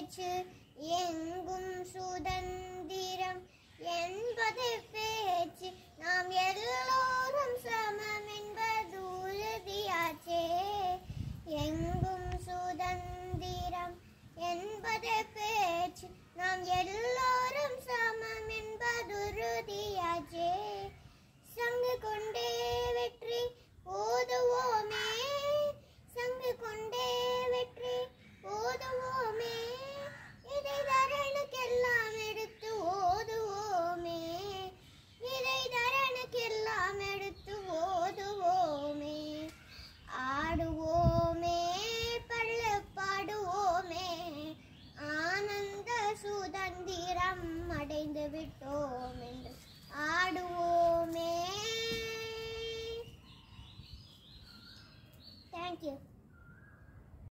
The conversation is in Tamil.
பேச்சு எங்கும் சுதந்திரம் என்பது பேச்சு நாம் எல்லோரும் சமம் என்பது உறுதியாச்சே எங்கும் சுதந்திரம் என்பது பேச்சு நாம் எல்லோரும் சமம் என்பது உறுதியாச்சே சங்கு கொண்டே வெற்றி ஓதுவோமே சங்கு கொண்டே வெற்றி